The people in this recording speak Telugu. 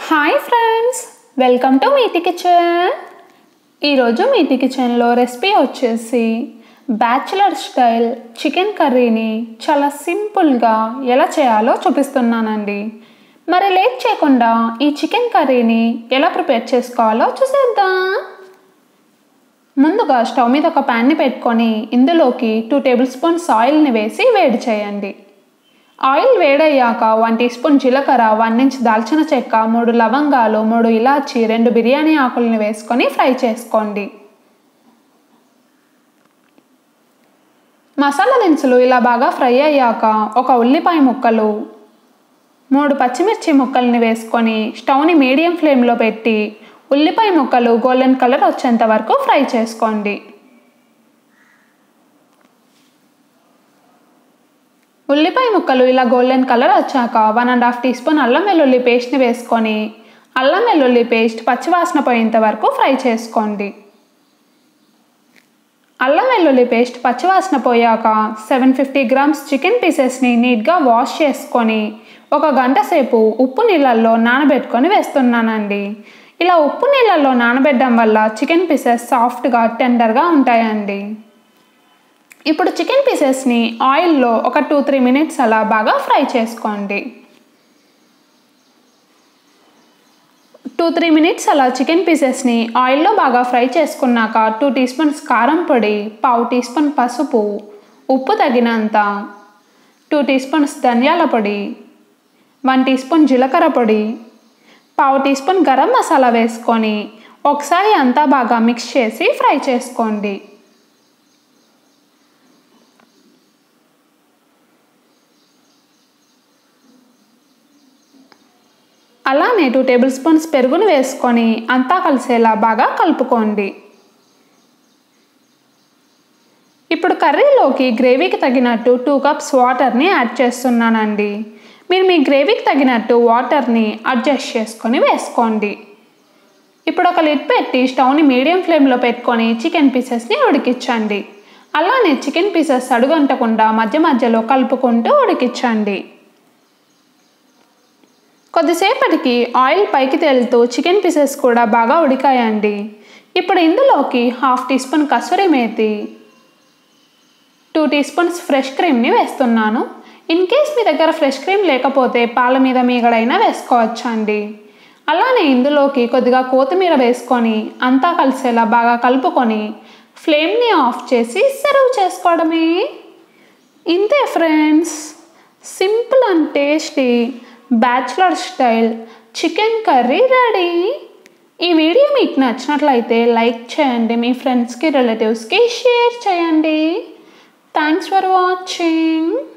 hi friends welcome to Meeti kitchen ఈరోజు మీటి కిచెన్లో రెసిపీ వచ్చేసి బ్యాచులర్ స్టైల్ చికెన్ కర్రీని చాలా సింపుల్గా ఎలా చేయాలో చూపిస్తున్నానండి మరి లేట్ చేయకుండా ఈ చికెన్ కర్రీని ఎలా ప్రిపేర్ చేసుకోవాలో చూసేద్దాం ముందుగా స్టవ్ మీద ఒక ప్యాన్ని పెట్టుకొని ఇందులోకి టూ టేబుల్ స్పూన్స్ ఆయిల్ని వేసి వేడి చేయండి ఆయిల్ వేడయ్యాక వన్ టీ స్పూన్ జీలకర్ర వన్ ఇంచ్ దాల్చిన చెక్క మూడు లవంగాలు మూడు ఇలాచి రెండు బిర్యానీ ఆకుల్ని వేసుకొని ఫ్రై చేసుకోండి మసాలా దినుసులు ఇలా బాగా ఫ్రై అయ్యాక ఒక ఉల్లిపాయ ముక్కలు మూడు పచ్చిమిర్చి ముక్కల్ని వేసుకొని స్టవ్ని మీడియం ఫ్లేమ్లో పెట్టి ఉల్లిపాయ ముక్కలు గోల్డెన్ కలర్ వచ్చేంత వరకు ఫ్రై చేసుకోండి ఉల్లిపాయ ముక్కలు ఇలా గోల్డెన్ కలర్ వచ్చాక one and half teaspoon అల్లం వెల్లుల్లి పేస్ట్ని వేసుకొని అల్లం వెల్లుల్లి పేస్ట్ పచ్చివాసన పోయేంత వరకు ఫ్రై చేసుకోండి అల్లం వెల్లుల్లి పేస్ట్ పచ్చివాసన పోయాక సెవెన్ ఫిఫ్టీ గ్రామ్స్ చికెన్ పీసెస్ని నీట్గా వాష్ చేసుకొని ఒక గంట సేపు ఉప్పు నీళ్ళల్లో నానబెట్టుకొని వేస్తున్నానండి ఇలా ఉప్పు నీళ్ళల్లో నానబెట్టడం వల్ల చికెన్ పీసెస్ సాఫ్ట్గా టెండర్గా ఉంటాయండి ఇప్పుడు చికెన్ పీసెస్ని ఆయిల్లో ఒక టూ త్రీ మినిట్స్ అలా బాగా ఫ్రై చేసుకోండి టూ త్రీ మినిట్స్ అలా చికెన్ పీసెస్ని ఆయిల్లో బాగా ఫ్రై చేసుకున్నాక టూ టీ స్పూన్స్ కారం పొడి పావు టీ స్పూన్ పసుపు ఉప్పు తగినంత టూ టీ స్పూన్స్ ధనియాల పొడి వన్ టీ స్పూన్ జీలకర్ర పొడి పావు టీ స్పూన్ గరం మసాలా వేసుకొని ఒకసారి అంతా బాగా మిక్స్ చేసి ఫ్రై చేసుకోండి అలానే టూ టేబుల్ స్పూన్స్ పెరుగును వేసుకొని అంతా కలిసేలా బాగా కలుపుకోండి ఇప్పుడు కర్రీలోకి గ్రేవీకి తగినట్టు టూ కప్స్ వాటర్ని యాడ్ చేస్తున్నానండి మీరు మీ గ్రేవీకి తగినట్టు వాటర్ని అడ్జస్ట్ చేసుకొని వేసుకోండి ఇప్పుడు ఒక లిడ్ పెట్టి స్టవ్ని మీడియం ఫ్లేమ్లో పెట్టుకొని చికెన్ పీసెస్ని ఉడికించండి అలానే చికెన్ పీసెస్ అడుగంటకుండా మధ్య మధ్యలో కలుపుకుంటూ ఉడికించండి కొద్దిసేపటికి ఆయిల్ పైకి తేలుతూ చికెన్ పీసెస్ కూడా బాగా ఉడికాయండి ఇప్పుడు ఇందులోకి half teaspoon kasuri methi two teaspoons fresh క్రీమ్ని వేస్తున్నాను ఇన్ కేస్ మీ దగ్గర ఫ్రెష్ క్రీమ్ లేకపోతే పాల మీద మీగడైనా వేసుకోవచ్చండి అలానే ఇందులోకి కొద్దిగా కొత్తిమీర వేసుకొని అంతా కలిసేలా బాగా కలుపుకొని ఫ్లేమ్ని ఆఫ్ చేసి సర్వ్ చేసుకోవడమే ఇంతే friends simple and tasty bachelor style chicken curry ready ఈ వీడియో మీకు నచ్చినట్లయితే లైక్ చేయండి మీ ఫ్రెండ్స్కి రిలేటివ్స్కి షేర్ చేయండి థ్యాంక్స్ ఫర్ వాచింగ్